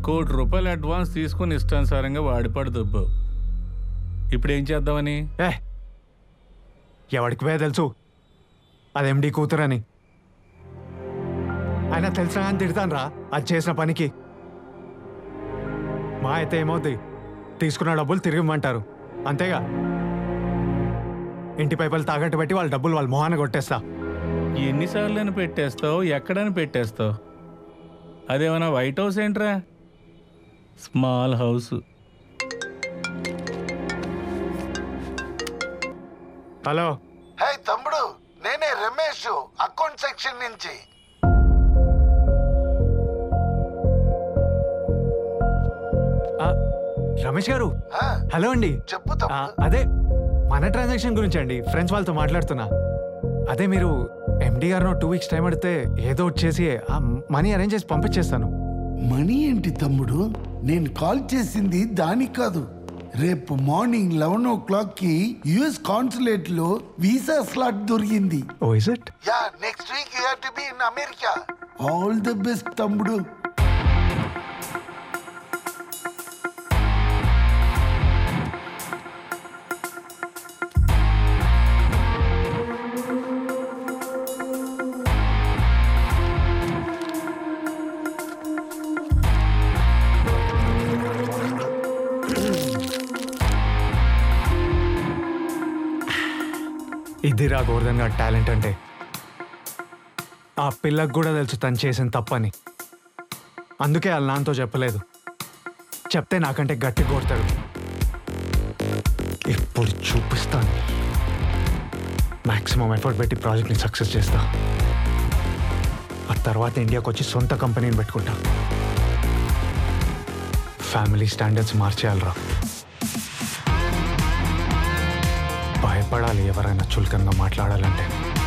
కోటి రూపాయలు అడ్వాన్స్ తీసుకుని ఇష్టానుసారంగా వాడిపడు దుబ్బు ఇప్పుడు ఏం చేద్దామని ఏ ఎవడికి పోయే తెలుసు అది ఎండి కూతురని ఆయన తెలిసిన కానీ తిడతాను రా అది చేసిన పనికి మా అయితే ఏమవుద్ది తీసుకున్న డబ్బులు తిరిగి ఇమ్మంటారు అంతేగా ఇంటి పైపలు తాకట్టు పెట్టి వాళ్ళ డబ్బులు వాళ్ళ మొహాన కొట్టేస్తా ఎన్నిసార్లు పెట్టేస్తావు ఎక్కడని పెట్టేస్తావు అదేమన్నా వైట్ హౌస్ ఏంట్రా స్మాల్ హౌస్ హలో హే తమ్ముడు నేనే రమేష్ అకౌంట్ సెక్షన్ నుంచి ఆ, రమేష్ గారు ఆ, హలో అండి చెప్పు ఆ, తమ్ముడు అదే మన ట్రాన్సాక్షన్ గురించి అండి ఫ్రెండ్స్ వాళ్ళతో మాట్లాడుతున్నా అదే మీరు ఎండి గారు టూ వీక్స్ టైం అడితే ఏదో ఒకటి చేసి ఆ మనీ అరేంజ్ చేసి పంపించేస్తాను మనీ ఏంటి తమ్ముడు నేను కాల్ చేసింది దానికి కాదు రేపు మార్నింగ్ లెవెన్ ఓ క్లాక్ కి యుఎస్ కాన్సులేట్ లో వీసా స్లాట్ దొరికింది oh is it yeah next week you have to be in America all the best తమ్ముడు ఇదిరా గోవర్ధన్ గారి టాలెంట్ అంటే ఆ పిల్లకు కూడా తెలుసు తను చేసిన తప్పని అందుకే వాళ్ళ నాన్నతో చెప్పలేదు చెప్తే నాకంటే గట్టి కొడతాడు ఇప్పుడు చూపిస్తాను మాక్సిమం ఎఫర్ట్ పెట్టి ప్రాజెక్ట్ని సక్సెస్ చేస్తా ఆ తర్వాత ఇండియాకి వచ్చి సొంత కంపెనీని పెట్టుకుంటా ఫ్యామిలీ స్టాండర్డ్స్ మార్చేయాలరా భయపడాలి ఎవరైనా చులకనగా మాట్లాడాలంటే